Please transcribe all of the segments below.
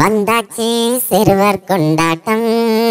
வந்தாச்சு சிறுவர் கொண்டாட்டம்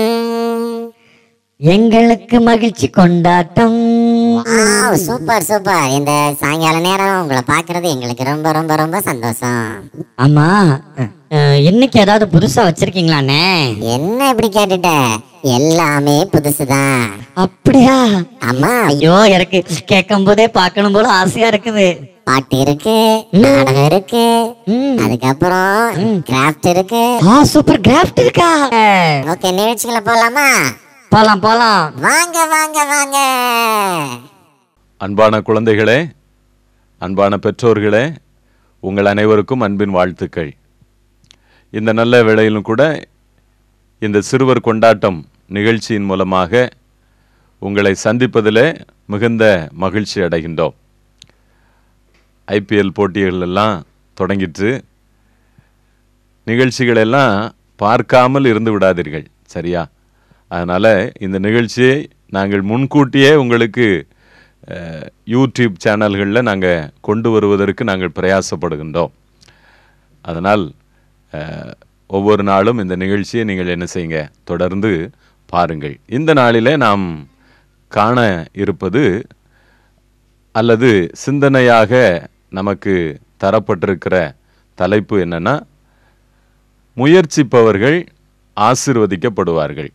எங்களுக்கு மகிழ்ச்சி கொண்டாட்டம் வாவ், சூப்பர் சூப்பர் இந்த சாயங்கால நேரம் உங்களை பார்க்கிறது எங்களுக்கு ரொம்ப ரொம்ப ரொம்ப சந்தோஷம் ஆமா அஹ், இன்னைக்கு ஏதாவது புதுசா வச்சிருக்கீங்களாண்ணே என்ன இப்படி கேட்டுட்ட எல்லாமே புதுசுதான் அப்படியா ஆமா ஐயோ எனக்கு கேட்கும் போதே பார்க்கணும் போல ஆசையா இருக்குது பாட்டு இருக்கு நாடகம் இருக்கு ம். அதுக்கப்புறம் கிராஃப்ட் இருக்கு ஆ சூப்பர் கிராஃப்ட் இருக்கா ஓகே நிகழ்ச்சிகளை போலாமா போலாம் போலாம் வாங்க வாங்க வாங்க அன்பான குழந்தைகளே அன்பான பெற்றோர்களே உங்கள் அனைவருக்கும் அன்பின் வாழ்த்துக்கள் இந்த நல்ல வேளையிலும் கூட இந்த சிறுவர் கொண்டாட்டம் நிகழ்ச்சியின் மூலமாக உங்களை சந்திப்பதிலே மிகுந்த மகிழ்ச்சி அடைகின்றோம் ஐபிஎல் போட்டிகள் எல்லாம் தொடங்கிட்டு நிகழ்ச்சிகள் எல்லாம் பார்க்காமல் இருந்து விடாதீர்கள் சரியா அதனால் இந்த நிகழ்ச்சியை நாங்கள் முன்கூட்டியே உங்களுக்கு அஹ், யூடியூப் சேனல்களில் நாங்கள் கொண்டு வருவதற்கு நாங்கள் பிரயாசப்படுகின்றோம் அதனால் அஹ், ஒவ்வொரு நாளும் இந்த நிகழ்ச்சியை நீங்கள் என்ன செய்யுங்க தொடர்ந்து பாருங்கள் இந்த நாளிலே நாம் காண இருப்பது அல்லது சிந்தனையாக நமக்கு தரப்பட்டிருக்கிற தலைப்பு என்னன்னா முயற்சிப்பவர்கள் ஆசிர்வதிக்கப்படுவார்கள்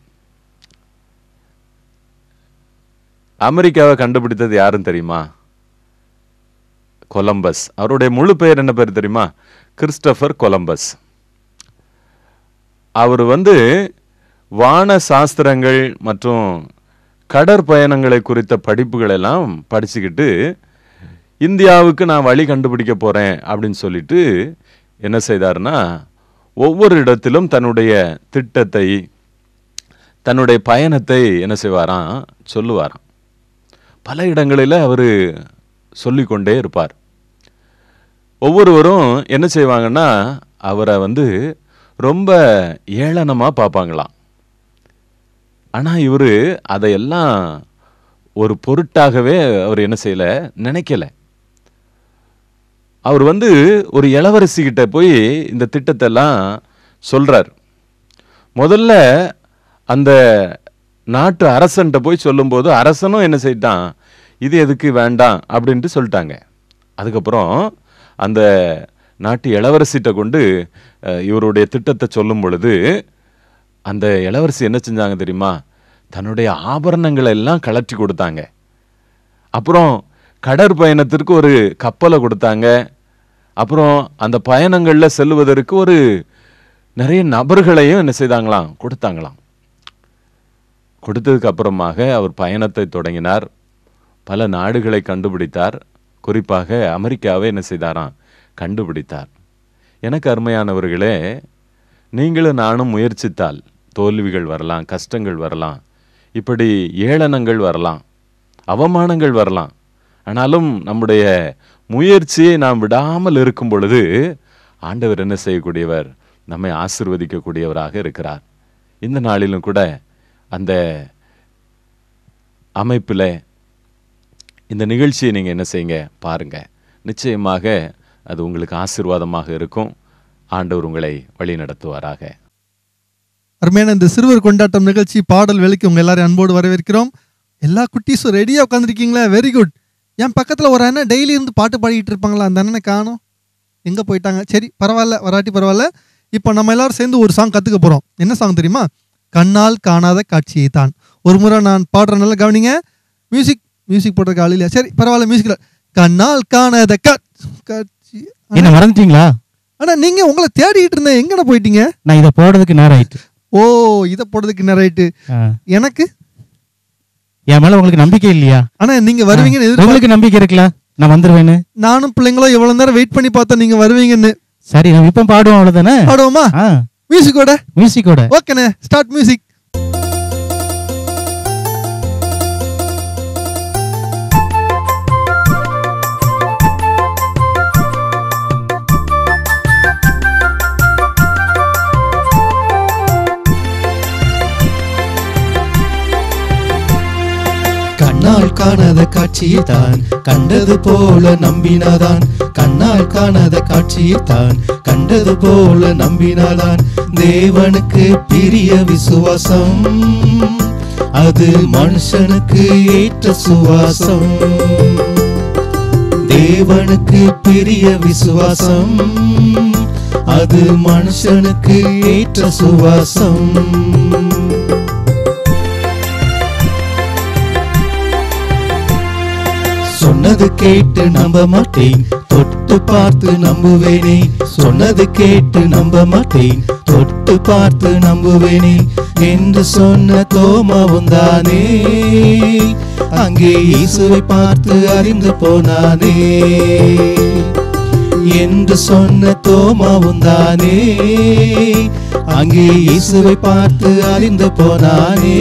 அமெரிக்காவை கண்டுபிடித்தது யாருன்னு தெரியுமா கொலம்பஸ் அவருடைய முழு பெயர் என்ன பேர் தெரியுமா கிறிஸ்டபர் கொலம்பஸ் அவர் வந்து வான சாஸ்திரங்கள் மற்றும் கடற்பயணங்களை குறித்த படிப்புகள் எல்லாம் படிச்சுக்கிட்டு இந்தியாவுக்கு நான் வழி கண்டுபிடிக்க போறேன் அப்படின்னு சொல்லிட்டு என்ன செய்தார்னா ஒவ்வொரு இடத்திலும் தன்னுடைய திட்டத்தை தன்னுடைய பயணத்தை என்ன செய்வாராம் சொல்லுவாராம் பல இடங்களில் அவர் சொல்லிக்கொண்டே இருப்பார் ஒவ்வொருவரும் என்ன செய்வாங்கன்னா அவரை வந்து ரொம்ப ஏளனமாக பார்ப்பாங்களாம் ஆனால் இவர் அதையெல்லாம் ஒரு பொருட்டாகவே அவர் என்ன செய்யல நினைக்கல அவர் வந்து ஒரு இளவரசி கிட்ட போய் இந்த திட்டத்தை எல்லாம் சொல்றார் முதல்ல அந்த நாட்டு அரசன்ட்ட போய் சொல்லும்போது அரசனும் என்ன செய்யிட்டான் இது எதுக்கு வேண்டாம் அப்படின்ட்டு சொல்லிட்டாங்க அதுக்கப்புறம் அந்த நாட்டு இளவரசிட்ட கொண்டு அஹ், இவருடைய திட்டத்தை சொல்லும் பொழுது அந்த இளவரசி என்ன செஞ்சாங்க தெரியுமா தன்னுடைய ஆபரணங்களை எல்லாம் கலற்றி கொடுத்தாங்க அப்புறம் கடற்பயணத்திற்கு ஒரு கப்பலை கொடுத்தாங்க அப்புறம் அந்த பயணங்களில் செல்வதற்கு ஒரு நிறைய நபர்களையும் என்ன செய்தாங்களாம் கொடுத்தாங்களாம் கொடுத்ததுக்கு அப்புறமாக அவர் பயணத்தை தொடங்கினார் பல நாடுகளை கண்டுபிடித்தார் குறிப்பாக அமெரிக்காவை என்ன செய்தாராம் கண்டுபிடித்தார் எனக்கு அருமையானவர்களே நீங்களும் நானும் முயற்சித்தால் தோல்விகள் வரலாம் கஷ்டங்கள் வரலாம் இப்படி ஏளனங்கள் வரலாம் அவமானங்கள் வரலாம் ஆனாலும் நம்முடைய முயற்சியை நாம் விடாமல் இருக்கும் பொழுது ஆண்டவர் என்ன செய்யக்கூடியவர் நம்மை ஆசிர்வதிக்கக்கூடியவராக இருக்கிறார் இந்த நாளிலும் கூட அந்த அமைப்பில் இந்த நிகழ்ச்சியை நீங்கள் என்ன செய்யுங்க பாருங்க நிச்சயமாக அது உங்களுக்கு ஆசீர்வாதமாக இருக்கும் ஆண்டவர் உங்களை வழி நடத்துவாராக அருமையான இந்த சிறுவர் கொண்டாட்டம் நிகழ்ச்சி பாடல் வேலைக்கு உங்க எல்லாரையும் அன்போடு வரவேற்கிறோம் எல்லா குட்டீஸும் ரெடியாக உட்காந்துருக்கீங்களா வெரி குட் என் பக்கத்தில் ஒரு அண்ணன் டெய்லி இருந்து பாட்டு பாடிக்கிட்டு இருப்பாங்களா அந்த அண்ணனை காணும் எங்கே போயிட்டாங்க சரி பரவாயில்ல வராட்டி பரவாயில்ல இப்போ நம்ம எல்லாரும் சேர்ந்து ஒரு சாங் கற்றுக்க போகிறோம் என்ன சாங் தெரியுமா கண்ணால் காணாத காட்சியை தான் ஒரு முறை நான் பாடுற நல்லா கவனிங்க மியூசிக் மியூசிக் போடுறதுக்கு ஆள் இல்லையா சரி பரவாயில்ல மியூசிக்கில் கண்ணால் காணாத கா- காட்சி என்ன மறந்துட்டீங்களா அண்ணா நீங்கள் உங்களை தேடிட்டு இருந்தேன் எங்கண்ணா போயிட்டீங்க நான் இதை போடுறதுக்கு நேரம் ஆயிட்டு ஓ இதை போடுறதுக்கு என்ன ரைட்டு ஆ. எனக்கு என் மேல உங்களுக்கு நம்பிக்கை இல்லையா ஆனா நீங்க வருவீங்கன்னு எதிர்பார்க்க உங்களுக்கு நம்பிக்கை இருக்குல்ல நான் வந்துருவேன்னு நானும் பிள்ளைங்களும் எவ்வளவு நேரம் வெயிட் பண்ணி பார்த்தோம் நீங்க வருவீங்கன்னு சரி நம்ம இப்ப பாடுவோம் அவ்வளவுதானே பாடுவோமா ஆ மியூசிக்கோட மியூசிக்கோட ஓகேண்ணே ஸ்டார்ட் மியூசிக் கண்ணால் காணாத காட்சியை தான் கண்டது போல நம்பினாதான் கண்ணால் காணாத காட்சியை தான் கண்டது போல நம்பினாதான் தேவனுக்கு பிரிய விசுவாசம் அது மனுஷனுக்கு ஏற்ற சுவாசம் தேவனுக்கு பிரிய விசுவாசம் அது மனுஷனுக்கு ஏற்ற சுவாசம் சொன்னது கேட்டு நம்ப மாட்டேன் தொட்டு பார்த்து நம்புவேனே சொன்னது கேட்டு நம்ப மாட்டேன் தொட்டு பார்த்து நம்புவேனே என்று சொன்ன தோமாவும் தானே அங்கே இயேசுவை பார்த்து அறிந்து போனானே என்று சொன்ன தோமாவும் தானே அங்கே இயேசுவை பார்த்து அறிந்து போனானே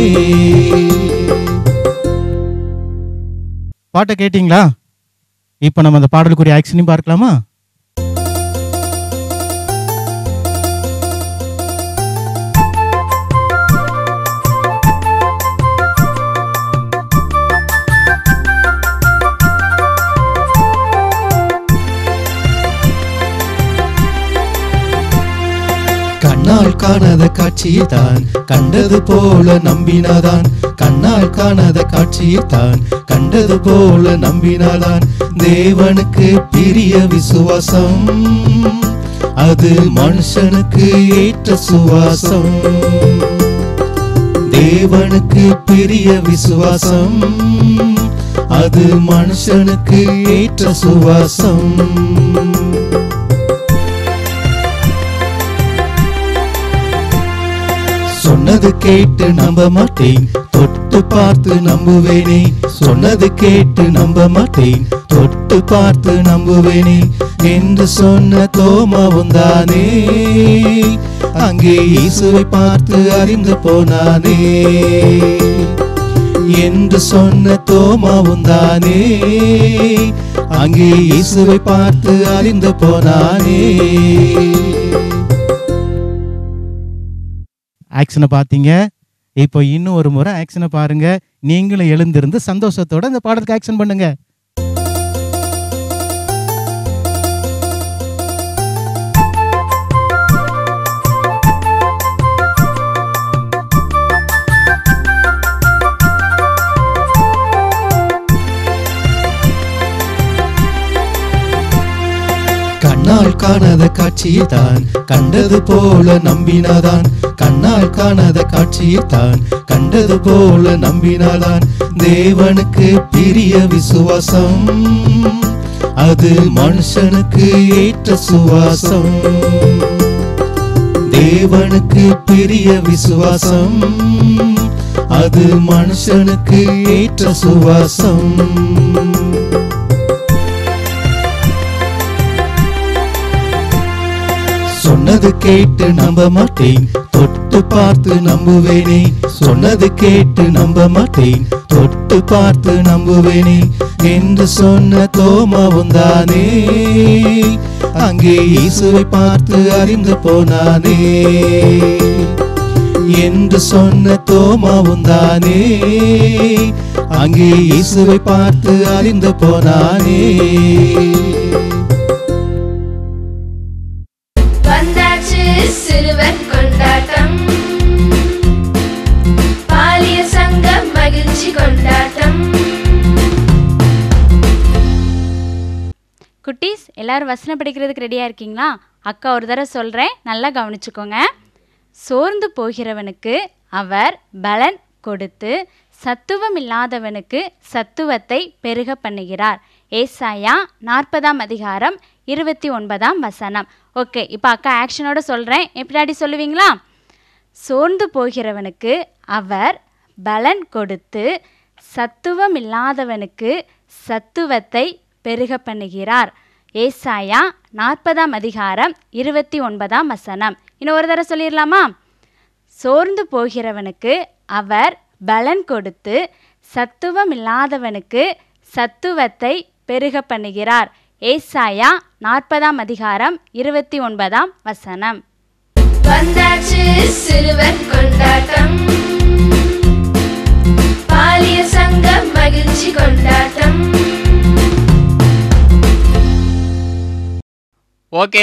பாட்டை கேட்டிங்களா இப்போ நம்ம அந்த பாடலுக்குரிய ஆக்ஷனையும் பார்க்கலாமா கண்ணால் காணாத காட்சியை தான் கண்டது போல நம்பினாதான் கண்ணால் காணாத காட்சியை தான் கண்டது போல நம்பினாதான் தேவனுக்கு பிரிய விசுவாசம் அது மனுஷனுக்கு ஏற்ற சுவாசம் தேவனுக்கு பிரிய விசுவாசம் அது மனுஷனுக்கு ஏற்ற சுவாசம் சொன்னது கேட்டு நம்ப மாட்டேன் தொட்டு பார்த்து நம்புவேனே சொன்னது கேட்டு நம்ப மாட்டேன் தொட்டு பார்த்து நம்புவேனே என்று சொன்ன தோமாவும் தானே அங்கே இயேசுவை பார்த்து அறிந்து போனானே என்று சொன்ன தோமாவும் தானே அங்கே இயேசுவை பார்த்து அறிந்து போனானே ஆக்ஷனை பார்த்தீங்க இப்போ இன்னும் ஒரு முறை ஆக்ஷனை பாருங்க நீங்களும் எழுந்திருந்து சந்தோஷத்தோட இந்த பாடலுக்கு ஆக்ஷன் பண்ணுங்க கண்ணால் காணாத காட்சியை தான் கண்டது போல நம்பினாதான் கண்ணால் காணாத காட்சியை தான் கண்டது போல நம்பினாதான் தேவனுக்கு பிரிய விசுவாசம் அது மனுஷனுக்கு ஏற்ற சுவாசம் தேவனுக்கு பிரிய விசுவாசம் அது மனுஷனுக்கு ஏற்ற சுவாசம் சொன்னது கேட்டு நம்ப மாட்டேன் தொட்டு பார்த்து நம்புவேனே சொன்னது கேட்டு நம்ப மாட்டேன் தொட்டு பார்த்து நம்புவேனே என்று சொன்ன தோமாவும் தானே அங்கே இயேசுவை பார்த்து அறிந்து போனானே என்று சொன்ன தோமாவும் தானே அங்கே இயேசுவை பார்த்து அறிந்து போனானே வந்தாச்சு சிறுவர் கொண்டாட்டம் பாலிய சங்கம் மகிழ்ச்சி கொண்டாட்டம் குட்டீஸ் எல்லாரும் வசனம் படிக்கிறதுக்கு ரெடியாக இருக்கீங்களா அக்கா ஒரு தடவை சொல்கிறேன் நல்லா கவனிச்சுக்கோங்க சோர்ந்து போகிறவனுக்கு அவர் பலன் கொடுத்து சத்துவம் இல்லாதவனுக்கு சத்துவத்தை பெருக பண்ணுகிறார் ஏசாயா நாற்பதாம் அதிகாரம் இருபத்தி ஒன்பதாம் வசனம் ஓகே இப்போ அக்கா ஆக்ஷனோட சொல்கிறேன் எப்படியாடி சொல்லுவீங்களா சோர்ந்து போகிறவனுக்கு அவர் பலன் கொடுத்து சத்துவம் இல்லாதவனுக்கு சத்துவத்தை பெருக பண்ணுகிறார் ஏசாயா நாற்பதாம் அதிகாரம் இருபத்தி ஒன்பதாம் வசனம் இன்னும் ஒரு தடவை சொல்லிடலாமா சோர்ந்து போகிறவனுக்கு அவர் பலன் கொடுத்து சத்துவம் இல்லாதவனுக்கு சத்துவத்தை பெருக பண்ணுகிறார் ஏசாயா நாற்பதாம் அதிகாரம் இருபத்தி ஒன்பதாம் வசனம் வந்தாச்சு சிறுவர் கொண்டாட்டம் பாலிய சங்கம் மகிழ்ச்சி ஓகே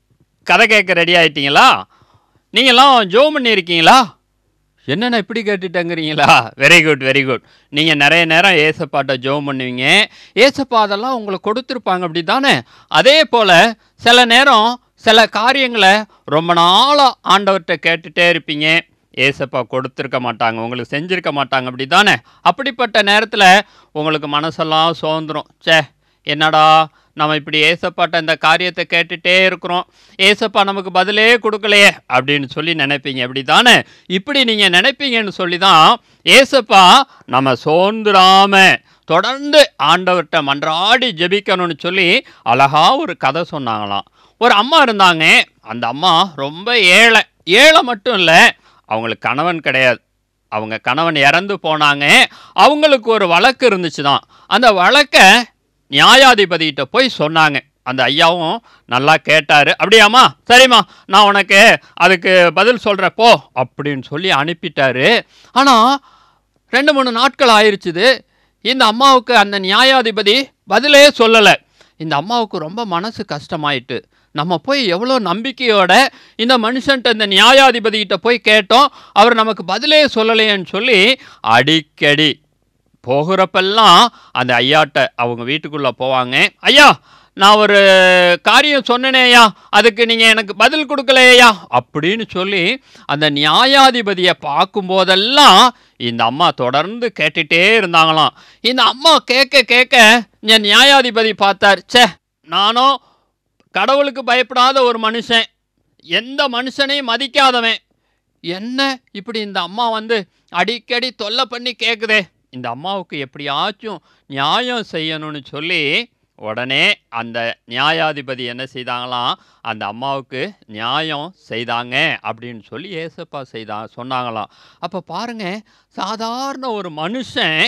கதை கேட்க ரெடி ஆயிட்டீங்களா நீங்களாம் ஜோ பண்ணியிருக்கீங்களா என்னென்ன இப்படி கேட்டுட்டேங்கிறீங்களா வெரி குட் வெரி குட் நீங்கள் நிறைய நேரம் ஏசப்பாட்ட ஜோம் பண்ணுவீங்க ஏசப்பா அதெல்லாம் உங்களுக்கு கொடுத்துருப்பாங்க அப்படி தானே அதே போல் சில நேரம் சில காரியங்களை ரொம்ப நாளாக ஆண்டவர்கிட்ட கேட்டுட்டே இருப்பீங்க ஏசப்பா கொடுத்துருக்க மாட்டாங்க உங்களுக்கு செஞ்சுருக்க மாட்டாங்க அப்படி தானே அப்படிப்பட்ட நேரத்தில் உங்களுக்கு மனசெல்லாம் சோர்ந்துரும் ச்சே என்னடா நம்ம இப்படி ஏசப்பாட்ட இந்த காரியத்தை கேட்டுட்டே இருக்கிறோம் ஏசப்பா நமக்கு பதிலே கொடுக்கலையே அப்படின்னு சொல்லி நினைப்பீங்க அப்படி தானே இப்படி நீங்கள் நினைப்பீங்கன்னு சொல்லி தான் ஏசப்பா நம்ம சோர்ந்துடாம தொடர்ந்து ஆண்டவர்கிட்ட மன்றாடி ஜெபிக்கணும்னு சொல்லி அழகா ஒரு கதை சொன்னாங்களாம் ஒரு அம்மா இருந்தாங்க அந்த அம்மா ரொம்ப ஏழை ஏழை மட்டும் இல்லை அவங்களுக்கு கணவன் கிடையாது அவங்க கணவன் இறந்து போனாங்க அவங்களுக்கு ஒரு வழக்கு இருந்துச்சு தான் அந்த வழக்கை நியாயாதிபதிகிட்ட போய் சொன்னாங்க அந்த ஐயாவும் நல்லா கேட்டார் அப்படியாம்மா சரிம்மா நான் உனக்கு அதுக்கு பதில் சொல்கிறேன் போ அப்படின்னு சொல்லி அனுப்பிட்டாரு ஆனால் ரெண்டு மூணு நாட்கள் ஆயிருச்சுது இந்த அம்மாவுக்கு அந்த நியாயாதிபதி பதிலே சொல்லலை இந்த அம்மாவுக்கு ரொம்ப மனசு கஷ்டமாயிட்டு நம்ம போய் எவ்வளோ நம்பிக்கையோட இந்த மனுஷன்ட்ட இந்த நியாயாதிபதிகிட்ட போய் கேட்டோம் அவர் நமக்கு பதிலே சொல்லலையேன்னு சொல்லி அடிக்கடி போகிறப்பெல்லாம் அந்த ஐயாட்ட அவங்க வீட்டுக்குள்ளே போவாங்க ஐயா நான் ஒரு காரியம் சொன்னேனே ஐயா அதுக்கு நீங்கள் எனக்கு பதில் கொடுக்கலையா அப்படின்னு சொல்லி அந்த நியாயாதிபதியை பார்க்கும்போதெல்லாம் இந்த அம்மா தொடர்ந்து கேட்டுட்டே இருந்தாங்களாம் இந்த அம்மா கேட்க கேட்க இந்த நியாயாதிபதி பார்த்தார் ச்சே நானும் கடவுளுக்கு பயப்படாத ஒரு மனுஷன் எந்த மனுஷனையும் மதிக்காதவன் என்ன இப்படி இந்த அம்மா வந்து அடிக்கடி தொல்லை பண்ணி கேட்குதே இந்த அம்மாவுக்கு எப்படியாச்சும் நியாயம் செய்யணும்னு சொல்லி உடனே அந்த நியாயாதிபதி என்ன செய்தாங்களாம் அந்த அம்மாவுக்கு நியாயம் செய்தாங்க அப்படின்னு சொல்லி ஏசப்பா செய்தா சொன்னாங்களாம் அப்போ பாருங்க சாதாரண ஒரு மனுஷன்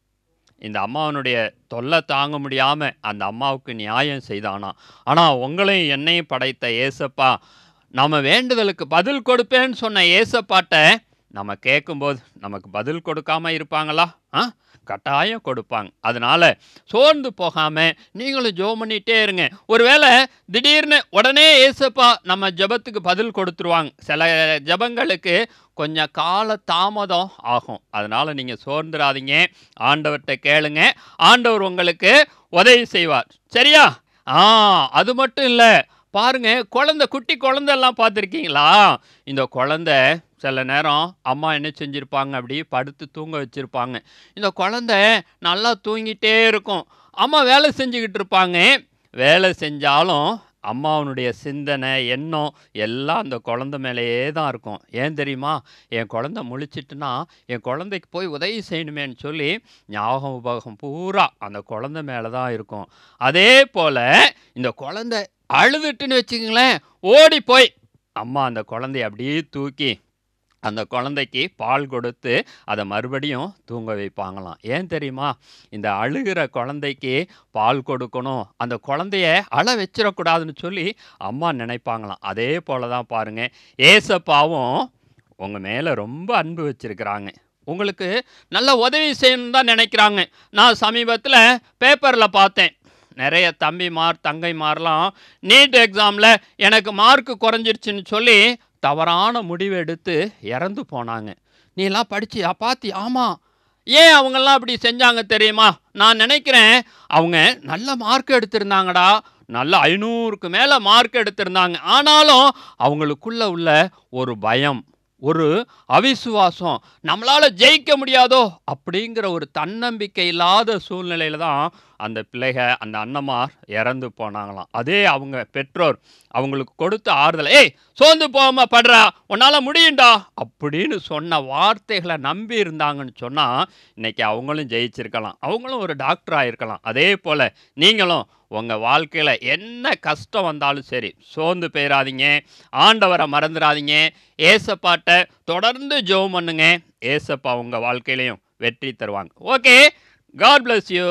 இந்த அம்மாவனுடைய தொல்லை தாங்க முடியாமல் அந்த அம்மாவுக்கு நியாயம் செய்தானா ஆனால் உங்களையும் என்னையும் படைத்த ஏசப்பா நம்ம வேண்டுதலுக்கு பதில் கொடுப்பேன்னு சொன்ன ஏசப்பாட்ட நம்ம கேட்கும்போது நமக்கு பதில் கொடுக்காம இருப்பாங்களா ஆ கட்டாயம் கொடுப்பாங்க அதனால சோர்ந்து போகாமல் நீங்களும் ஜெபம் பண்ணிகிட்டே இருங்க ஒருவேளை திடீர்னு உடனே ஏசப்பா நம்ம ஜெபத்துக்கு பதில் கொடுத்துருவாங்க சில ஜெபங்களுக்கு கொஞ்சம் கால தாமதம் ஆகும் அதனால் நீங்கள் சோர்ந்துடாதீங்க ஆண்டவர்கிட்ட கேளுங்க ஆண்டவர் உங்களுக்கு உதவி செய்வார் சரியா ஆ அது மட்டும் இல்லை பாருங்க குழந்தை குட்டி குழந்தைலாம் பார்த்துருக்கீங்களா இந்த குழந்தை சில நேரம் அம்மா என்ன செஞ்சுருப்பாங்க அப்படி படுத்து தூங்க வச்சுருப்பாங்க இந்த குழந்தை நல்லா தூங்கிட்டே இருக்கும் அம்மா வேலை செஞ்சுக்கிட்டு இருப்பாங்க வேலை செஞ்சாலும் அம்மாவனுடைய சிந்தனை எண்ணம் எல்லாம் அந்த குழந்தை மேலேயே தான் இருக்கும் ஏன் தெரியுமா என் குழந்தை முழிச்சிட்டுனா என் குழந்தைக்கு போய் உதவி செய்யணுமேன்னு சொல்லி ஞாபகம் உபகம் பூரா அந்த குழந்தை மேலே தான் இருக்கும் அதே போல் இந்த குழந்தை அழுதுட்டுன்னு வச்சுக்கங்களேன் ஓடி போய் அம்மா அந்த குழந்தைய அப்படியே தூக்கி அந்த குழந்தைக்கு பால் கொடுத்து அதை மறுபடியும் தூங்க வைப்பாங்களாம் ஏன் தெரியுமா இந்த அழுகிற குழந்தைக்கு பால் கொடுக்கணும் அந்த குழந்தைய அழ வச்சிடக்கூடாதுன்னு சொல்லி அம்மா நினைப்பாங்களாம் அதே போல தான் பாருங்கள் ஏசப்பாவும் உங்கள் மேலே ரொம்ப அன்பு வச்சுருக்கிறாங்க உங்களுக்கு நல்ல உதவி செய்யணும்னு தான் நினைக்கிறாங்க நான் சமீபத்தில் பேப்பரில் பார்த்தேன் நிறைய தம்பிமார் தங்கைமார்லாம் நீட் எக்ஸாமில் எனக்கு மார்க் குறைஞ்சிருச்சுன்னு சொல்லி தவறான முடிவு எடுத்து இறந்து போனாங்க நீலாம் படிச்சியா பாத்தி ஆமாம் ஏன் அவங்கெல்லாம் அப்படி செஞ்சாங்க தெரியுமா நான் நினைக்கிறேன் அவங்க நல்ல மார்க் எடுத்திருந்தாங்கடா நல்ல ஐநூறுக்கு மேலே மார்க் எடுத்திருந்தாங்க ஆனாலும் அவங்களுக்குள்ள உள்ள ஒரு பயம் ஒரு அவிசுவாசம் நம்மளால் ஜெயிக்க முடியாதோ அப்படிங்கிற ஒரு தன்னம்பிக்கை இல்லாத சூழ்நிலையில் தான் அந்த பிள்ளைக அந்த அண்ணமார் இறந்து போனாங்களாம் அதே அவங்க பெற்றோர் அவங்களுக்கு கொடுத்த ஆறுதல் ஏய் சோர்ந்து போகாம படுறா உன்னால் முடியும்டா அப்படின்னு சொன்ன வார்த்தைகளை நம்பி இருந்தாங்கன்னு சொன்னால் இன்னைக்கு அவங்களும் ஜெயிச்சிருக்கலாம் அவங்களும் ஒரு டாக்டர் ஆயிருக்கலாம் அதே போல் நீங்களும் உங்கள் வாழ்க்கையில் என்ன கஷ்டம் வந்தாலும் சரி சோர்ந்து போயிடாதீங்க ஆண்டவரை மறந்துடாதீங்க ஏசப்பாட்ட தொடர்ந்து ஜெபம் பண்ணுங்க ஏசப்பா உங்கள் வாழ்க்கையிலையும் வெற்றி தருவாங்க ஓகே காட் bless யூ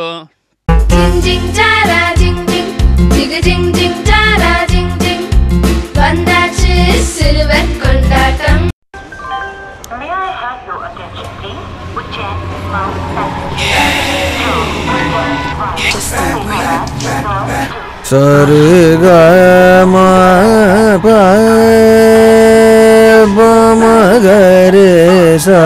ஜிங் ஜிங் ஜாரா ஜிங் ஜிங் ஜிகு ஜிங் ஜிங் ஜாரா ஜிங் ஜிங் வந்தாச்சு சிறுவர் கொண்டாட்டம் May I have your attention, please? Ujjain Mount Passage. Two, Ujjain, right. Umehara, north, two. சரு க ம ப ப ம க ரே ச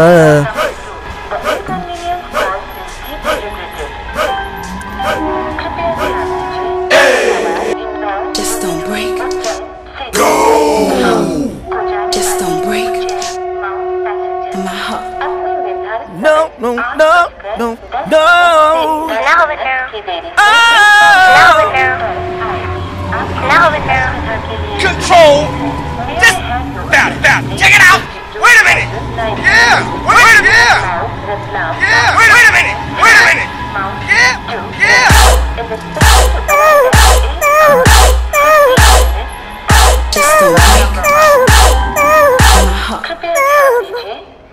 Just don't break. Go. Just don't break. My heart. No, no, no, no, no. Control. Just that, that. Check it out. Wait a minute. Yeah. Wait, wait a minute. Yeah. Yeah. Wait, wait a minute. Wait a minute. Yeah. Yeah. Just don't break. My heart.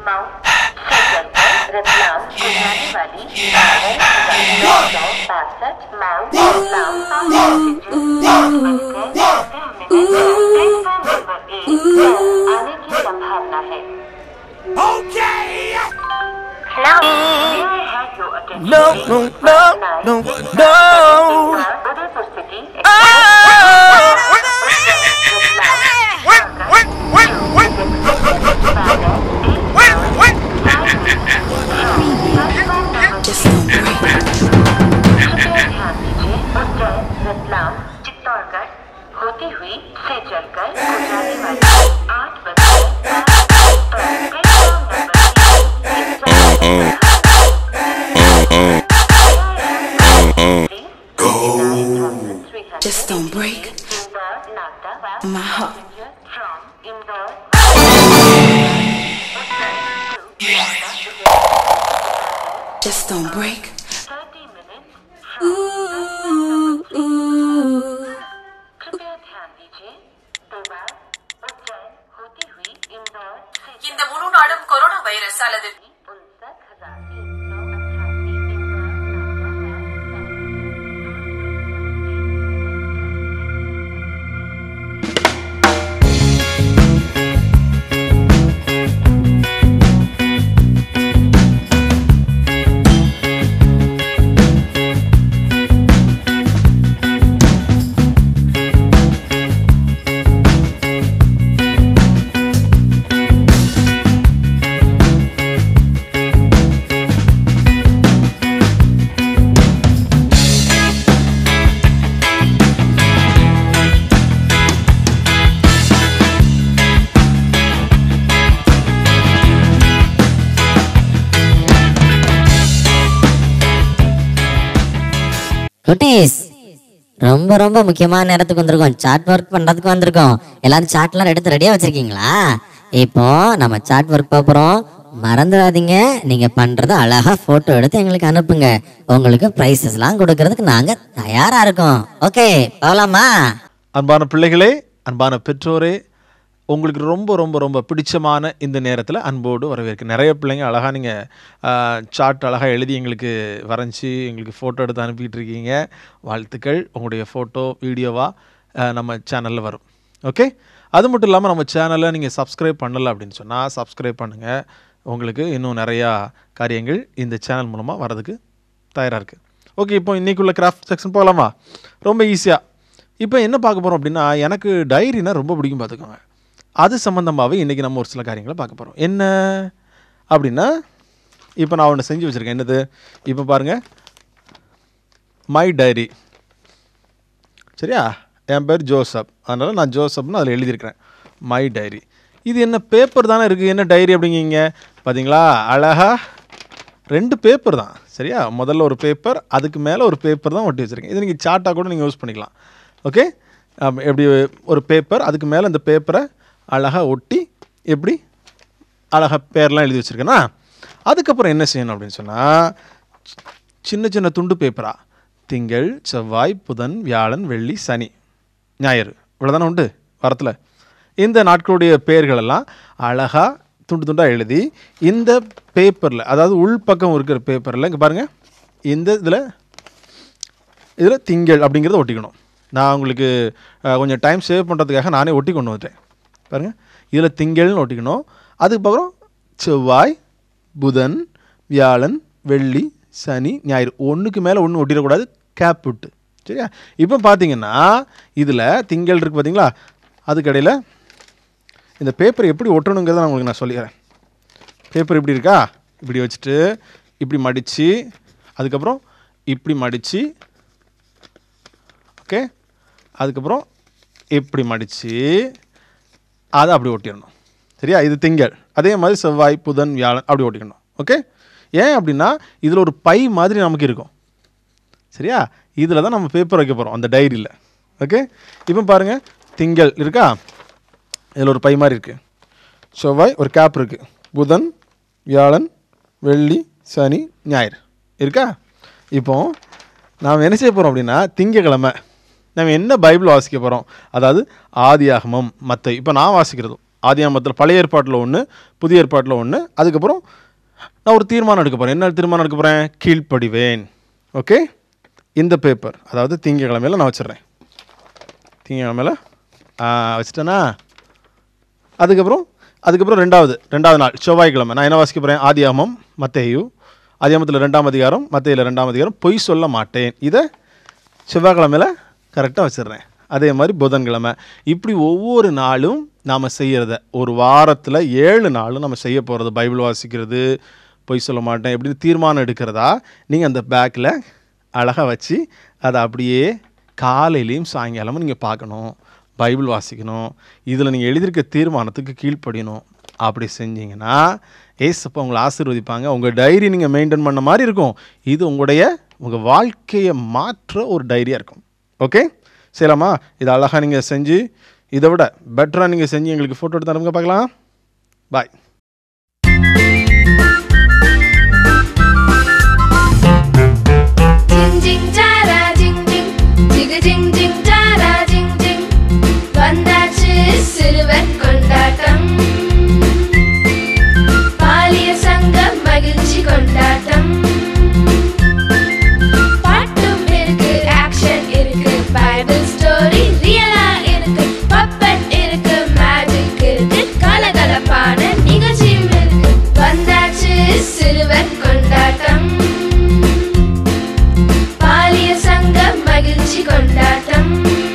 No, no, no, no, no. Just don't break. होती हुई से चलकर गुजराती वाली आठ बजे Just don't break. My heart. Just don't break. Ooh, ooh. இந்த முழு நாடும் கொரோனா வைரஸ் அல்லது குட்டீஸ் ரொம்ப ரொம்ப முக்கியமான நேரத்துக்கு வந்திருக்கோம் சாட் ஒர்க் பண்றதுக்கு வந்திருக்கோம் எல்லாரும் சாட்லாம் எடுத்து ரெடியா வச்சிருக்கீங்களா இப்போ நம்ம சாட் ஒர்க் பார்க்குறோம் மறந்துடாதீங்க நீங்க பண்றத அழகா போட்டோ எடுத்து எங்களுக்கு அனுப்புங்க உங்களுக்கு ப்ரைஸஸ்லாம் கொடுக்கறதுக்கு நாங்க தயாரா இருக்கோம் ஓகே போகலாமா அன்பான பிள்ளைகளே அன்பான பெற்றோரே உங்களுக்கு ரொம்ப ரொம்ப ரொம்ப பிடிச்சமான இந்த நேரத்தில் அன்போடு வரவேற்கு நிறைய பிள்ளைங்க அழகாக நீங்கள் சார்ட் அழகாக எழுதி எங்களுக்கு வரைஞ்சி எங்களுக்கு ஃபோட்டோ எடுத்து அனுப்பிட்டு இருக்கீங்க வாழ்த்துக்கள் உங்களுடைய ஃபோட்டோ வீடியோவாக நம்ம சேனலில் வரும் ஓகே அது மட்டும் இல்லாமல் நம்ம சேனலை நீங்கள் சப்ஸ்கிரைப் பண்ணலை அப்படின்னு சொன்னால் சப்ஸ்கிரைப் பண்ணுங்கள் உங்களுக்கு இன்னும் நிறையா காரியங்கள் இந்த சேனல் மூலமாக வரதுக்கு தயாராக இருக்குது ஓகே இப்போ இன்றைக்குள்ள கிராஃப்ட் செக்ஷன் போகலாமா ரொம்ப ஈஸியாக இப்போ என்ன பார்க்க போகிறோம் அப்படின்னா எனக்கு டைரினா ரொம்ப பிடிக்கும் பார்த்துக்கோங்க அது சம்மந்தமாகவே இன்றைக்கி நம்ம ஒரு சில காரியங்களை பார்க்க போகிறோம் என்ன அப்படின்னா இப்போ நான் ஒன்று செஞ்சு வச்சுருக்கேன் என்னது இப்போ பாருங்கள் மை டைரி சரியா என் பேர் ஜோசப் அதனால் நான் ஜோசப்னு அதில் எழுதியிருக்கிறேன் மை டைரி இது என்ன பேப்பர் தானே இருக்குது என்ன டைரி அப்படிங்கிங்க பார்த்தீங்களா அழகா ரெண்டு பேப்பர் தான் சரியா முதல்ல ஒரு பேப்பர் அதுக்கு மேலே ஒரு பேப்பர் தான் ஒட்டி வச்சுருக்கேன் இது நீங்கள் சார்ட்டாக கூட நீங்கள் யூஸ் பண்ணிக்கலாம் ஓகே எப்படி ஒரு பேப்பர் அதுக்கு மேலே அந்த பேப்பரை அழகாக ஒட்டி எப்படி அழகாக பேர்லாம் எழுதி வச்சுருக்கேன்னா அதுக்கப்புறம் என்ன செய்யணும் அப்படின்னு சொன்னால் சின்ன சின்ன துண்டு பேப்பரா திங்கள் செவ்வாய் புதன் வியாழன் வெள்ளி சனி ஞாயிறு இவ்வளோதானே உண்டு வாரத்தில் இந்த நாட்களுடைய பெயர்களெல்லாம் அழகாக துண்டு துண்டாக எழுதி இந்த பேப்பரில் அதாவது உள்பக்கம் இருக்கிற பேப்பரில் இங்கே பாருங்கள் இந்த இதில் இதில் திங்கள் அப்படிங்கிறத ஒட்டிக்கணும் நான் உங்களுக்கு அஹ், கொஞ்சம் டைம் சேவ் பண்ணுறதுக்காக நானே ஒட்டி கொண்டு வந்துட்டேன் பாருங்கள் இதில் திங்கள்னு ஒட்டிக்கணும் அதுக்கப்புறம் செவ்வாய் புதன் வியாழன் வெள்ளி சனி ஞாயிறு ஒன்றுக்கு மேலே ஒன்று ஒட்டிடக்கூடாது கேப் விட்டு சரியா இப்போ பார்த்தீங்கன்னா இதில் திங்கள் இருக்குது பார்த்தீங்களா அதுக்கடையில் இந்த பேப்பர் எப்படி ஒட்டணுங்கிறத நான் உங்களுக்கு நான் சொல்லிடுறேன் பேப்பர் இப்படி இருக்கா இப்படி வச்சுட்டு இப்படி மடித்து அதுக்கப்புறம் இப்படி மடித்து ஓகே அதுக்கப்புறம் இப்படி மடித்து அதை அப்படி ஒட்டிடணும் சரியா இது திங்கள் அதே மாதிரி செவ்வாய் புதன் வியாழன் அப்படி ஒட்டிக்கணும் ஓகே ஏன் அப்படின்னா இதில் ஒரு பை மாதிரி நமக்கு இருக்கும் சரியா இதில் தான் நம்ம பேப்பர் வைக்க போகிறோம் அந்த டைரியில் ஓகே இப்போ பாருங்கள் திங்கள் இருக்கா இதில் ஒரு பை மாதிரி இருக்குது செவ்வாய் ஒரு கேப் இருக்குது புதன் வியாழன் வெள்ளி சனி ஞாயிறு இருக்கா இப்போ நாம் என்ன செய்ய போகிறோம் அப்படின்னா திங்கக்கிழமை நம்ம என்ன பைபிள் வாசிக்க போகிறோம் அதாவது ஆதியாகமம் மத்தை இப்போ நான் வாசிக்கிறதும் ஆதியாகமத்தில் பழைய ஏற்பாட்டில் ஒன்று புதிய ஏற்பாட்டில் ஒன்று அதுக்கப்புறம் நான் ஒரு தீர்மானம் எடுக்க போகிறேன் என்ன தீர்மானம் எடுக்க போகிறேன் கீழ்ப்படிவேன் ஓகே இந்த பேப்பர் அதாவது திங்கக்கிழமையில் நான் வச்சிடுறேன் திங்கக்கிழமையில் வச்சிட்டேனா அதுக்கப்புறம் அதுக்கப்புறம் ரெண்டாவது ரெண்டாவது நாள் செவ்வாய்க்கிழமை நான் என்ன வாசிக்க போகிறேன் ஆதியாகமம் மத்தேயு ஆதியாகமத்தில் ரெண்டாம் அதிகாரம் மத்தையில் ரெண்டாம் அதிகாரம் பொய் சொல்ல மாட்டேன் இதை செவ்வாய்க்கிழமையில் கரெக்டாக வச்சிடுறேன் அதே மாதிரி புதன்கிழமை இப்படி ஒவ்வொரு நாளும் நாம் செய்கிறத ஒரு வாரத்தில் ஏழு நாளும் நம்ம செய்ய போகிறது பைபிள் வாசிக்கிறது பொய் சொல்ல மாட்டேன் எப்படின்னு தீர்மானம் எடுக்கிறதா நீங்கள் அந்த பேக்கில் அழகாக வச்சு அதை அப்படியே காலையிலையும் சாயங்காலமும் நீங்கள் பார்க்கணும் பைபிள் வாசிக்கணும் இதில் நீங்கள் எழுதியிருக்க தீர்மானத்துக்கு கீழ்ப்படியணும் அப்படி செஞ்சீங்கன்னா ஏசப்பா உங்களை ஆசீர்வதிப்பாங்க உங்கள் டைரி நீங்கள் மெயின்டைன் பண்ண மாதிரி இருக்கும் இது உங்களுடைய உங்கள் வாழ்க்கையை மாற்ற ஒரு டைரியாக இருக்கும் ஓகே சரிலாமா இது அழகாக நீங்கள் செஞ்சு இதை விட பெட்டராக நீங்கள் செஞ்சு எங்களுக்கு ஃபோட்டோ எடுத்து அனுப்புங்க பார்க்கலாம் பாய் Jing jing jara jing jing ஜிகு ஜிங் ஜிங் ஜாரா ஜிங் ஜிங் வந்தாச்சு சிறுவர் கொண்டாட்டம் பாலிய சங்கம் மகிழ்ச்சி கொண்டாட்டம் பாட்டும் இருக்கு ஆக்ஷன் இருக்கு பைபிள் ஸ்டோரி ரியலா இருக்கு பப்பட் இருக்கு மேஜிக் இருக்கு கலகலப்பான நிகழ்ச்சியும் இருக்கு வந்தாச்சு சிறுவர் கொண்டாட்டம் பாலிய சங்கம் மகிழ்ச்சி கொண்டாட்டம்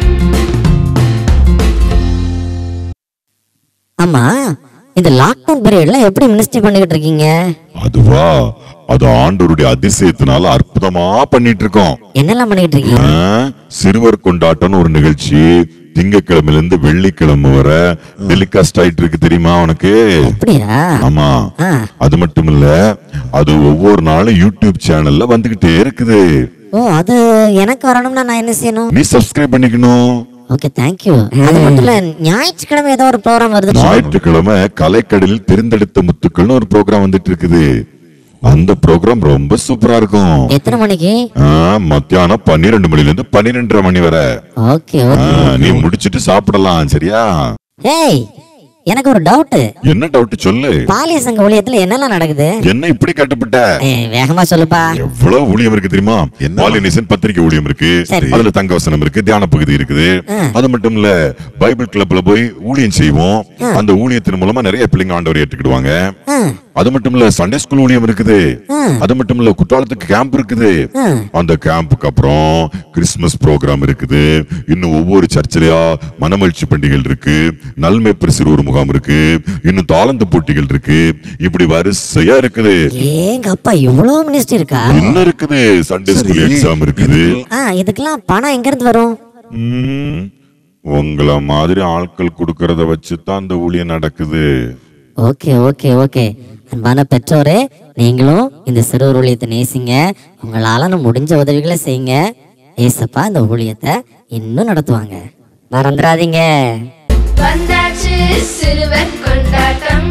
ஆமா இந்த லாக்டவுன் பீரியட்ல எப்படி மினிஸ்ட்ரி பண்ணிக்கிட்டு இருக்கீங்க அதுவா அது ஆண்டவருடைய அதிசயத்தினால அற்புதமா பண்ணிட்டு இருக்கோம் என்னெல்லாம் பண்ணிக்கிட்டு இருக்கீங்க ஆ, சிறுவர் கொண்டாட்டம்னு ஒரு நிகழ்ச்சி திங்கக்கிழமையில இருந்து வெள்ளிக்கிழமை வர டெலிகாஸ்ட் ஆயிட்டு இருக்கு தெரியுமா உனக்கு அப்படியா ஆமா அது மட்டும் இல்ல அது ஒவ்வொரு நாளும் யூடியூப் சேனல்ல வந்துகிட்டே இருக்குது ஓ அது எனக்கு வரணும்னா நான் என்ன செய்யணும் நீ சப்ஸ்கிரைப் பண்ணிக்கணும் ஓகே தேங்க்யூ அது மட்டும் இல்ல ஞாயிற்றுக்கிழமை ஏதோ ஒரு ப்ரோக்ராம் வருது ஞாயிற்றுக்கிழமை கலைக்கடலில் தேர்ந்தெடுத்த முத்துக்கள்னு ஒரு ப்ரோக்ராம் வந்துட்டு இருக்குது அந்த ப்ரோக்ராம் ரொம்ப சூப்பரா இருக்கும் எத்தனை மணிக்கு ஆ, மத்தியானம் பன்னிரெண்டு மணில இருந்து பன்னிரெண்டரை மணி வரை ஓகே ஆ, ஓகே நீ முடிச்சிட்டு சாப்பிடலாம் சரியா ஏய் எனக்கு ஒரு டவுட் என்ன டவுட் சொல்லு பாலிய சங்க ஊழியத்துல என்னெல்லாம் நடக்குது என்ன இப்படி கட்டுப்பட்ட ஏய், வேகமா சொல்லுப்பா எவ்வளவு ஊழியம் இருக்கு தெரியுமா பாலினேசன் பத்திரிகை ஊழியம் இருக்கு சரி. அதுல தங்க வசனம் இருக்கு தியான பகுதி இருக்குது ஆ. அது மட்டும் இல்ல பைபிள் கிளப்ல போய் ஊழியம் செய்வோம் அந்த ஊழியத்தின் மூலமா நிறைய பிள்ளைங்க ஆண்டவர் ஏற்றுக்கிடுவாங்க ஆ, அது மட்டும் இல்ல சண்டே ஸ்கூல் ஊழியம் இருக்குது ஆ. அது மட்டும் இல்ல குற்றாலத்துக்கு கேம்ப் இருக்குது ஆ. அந்த கேம்புக்கு அப்புறம் கிறிஸ்துமஸ் ப்ரோக்ராம் இருக்குது இன்னும் ஒவ்வொரு சர்ச்சிலையா மனமகிழ்ச்சி பண்டிகைகள் இருக்கு நல்மேப்பர் சிறுவர் முகாம் இருக்கு இன்னும் தாளந்து போட்டிகள் இருக்கு இப்படி வரிசையா இருக்குது ஏங்க அப்பா இவ்வளவு மினிஸ்ட்ரி இருக்கா என்ன இருக்குது சண்டே ஸ்கூல் எக்ஸாம் இருக்குது ஆ இதுக்கெல்லாம் பணம் எங்க இருந்து வரும் ம், உங்கள மாதிரி ஆட்கள் கொடுக்கறத வச்சு தான் அந்த ஊழியம் நடக்குது ஓகே ஓகே ஓகே அன்பான பெற்றோரே நீங்களும் இந்த சிறுவர் ஊழியத்தை நேசிங்க உங்களால முடிஞ்ச உதவிகளை செய்யுங்க ஏசப்பா இந்த ஊழியத்தை இன்னும் நடத்துவாங்க மறந்துடாதீங்க வந்தாச்சு சிறுவர் கொண்டாட்டம்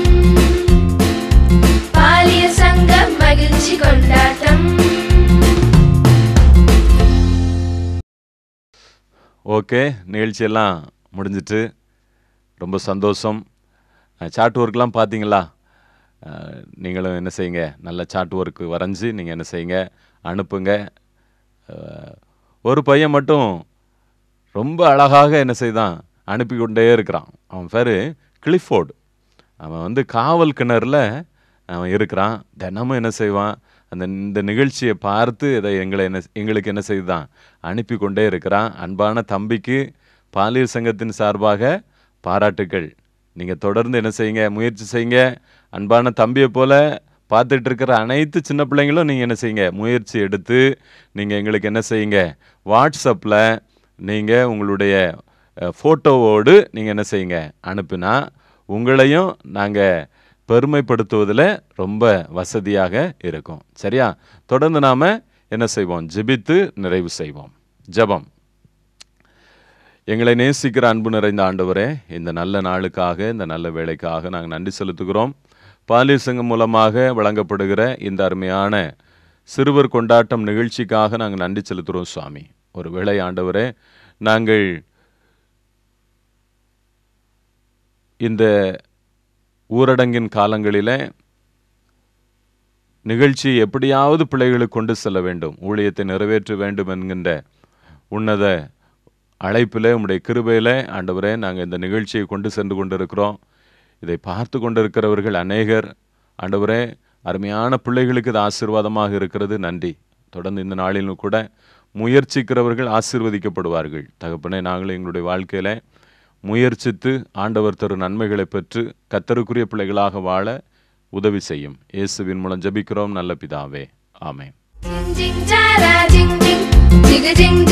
பாலிய சங்கம் மகிழ்ச்சி கொண்டாட்டம் ஓகே நிகழ்ச்சியெல்லாம் முடிஞ்சிட்டு ரொம்ப சந்தோஷம் சாட் ஒர்க்லாம் பார்த்தீங்களா அஹ், நீங்களும் என்ன செய்யுங்க நல்ல சாட் ஒர்க்கு வரைஞ்சி நீங்கள் என்ன செய்யுங்க அனுப்புங்க அஹ், ஒரு பையன் மட்டும் ரொம்ப அழகாக என்ன செய்தான் அனுப்பி கொண்டே இருக்கிறான் அவன் பேர் கிளிஃபோர்டு அவன் வந்து காவல் கிணறுல அவன் இருக்கிறான் தினமும் என்ன செய்வான் அந்த இந்த நிகழ்ச்சியை பார்த்து இதை எங்களை என்ன எங்களுக்கு என்ன செய்தான் அனுப்பி கொண்டே இருக்கிறான் அன்பான தம்பிக்கு பாலியல் சங்கத்தின் சார்பாக பாராட்டுக்கள் நீங்கள் தொடர்ந்து என்ன செய்யுங்க முயற்சி செய்யுங்க அன்பான தம்பியை போல பார்த்துட்டு இருக்கிற அனைத்து சின்ன பிள்ளைங்களும் நீங்கள் என்ன செய்யுங்க முயற்சி எடுத்து நீங்கள் எங்களுக்கு என்ன செய்யுங்க வாட்ஸ்அப்பில் நீங்கள் உங்களுடைய ஃபோட்டோவோடு நீங்கள் என்ன செய்யுங்க அனுப்புனா உங்களையும் நாங்கள் பெருமைப்படுத்துவதில் ரொம்ப வசதியாக இருக்கும் சரியா தொடர்ந்து நாம் என்ன செய்வோம் ஜெபித்து நிறைவு செய்வோம் ஜெபம் எங்களை நேசிக்கிற அன்பு நிறைந்த ஆண்டவரே இந்த நல்ல நாளுக்காக இந்த நல்ல வேலைக்காக நாங்கள் நன்றி செலுத்துகிறோம் பாலியல் சங்கம் மூலமாக வழங்கப்படுகிற இந்த அருமையான சிறுவர் கொண்டாட்டம் நிகழ்ச்சிக்காக நாங்கள் நன்றி செலுத்துகிறோம் சுவாமி ஒரு வேளை ஆண்டவரே நாங்கள் இந்த ஊரடங்கின் காலங்களிலே நிகழ்ச்சி எப்படியாவது பிள்ளைகளுக்கு கொண்டு செல்ல வேண்டும் ஊழியத்தை நிறைவேற்ற வேண்டும் என்கின்ற உன்னத அழைப்பில் உம்முடைய கிருபையில் ஆண்டவரே நாங்கள் இந்த நிகழ்ச்சியை கொண்டு சென்று கொண்டிருக்கிறோம் இதை பார்த்து கொண்டிருக்கிறவர்கள் அநேகர் ஆண்டவரே அருமையான பிள்ளைகளுக்கு இது ஆசீர்வாதமாக இருக்கிறது நன்றி தொடர்ந்து இந்த நாளிலும் கூட முயற்சிக்கிறவர்கள் ஆசீர்வதிக்கப்படுவார்கள் தகப்பனே நாங்கள் எங்களுடைய வாழ்க்கையில் முயற்சித்து ஆண்டவர் தரும் நன்மைகளை பெற்று கத்தருக்குரிய பிள்ளைகளாக வாழ உதவி செய்யும் இயேசுவின் மூலம் ஜெபிக்கிறோம் நல்ல பிதாவே ஆமென் Jing jing jara jing jing, jig jing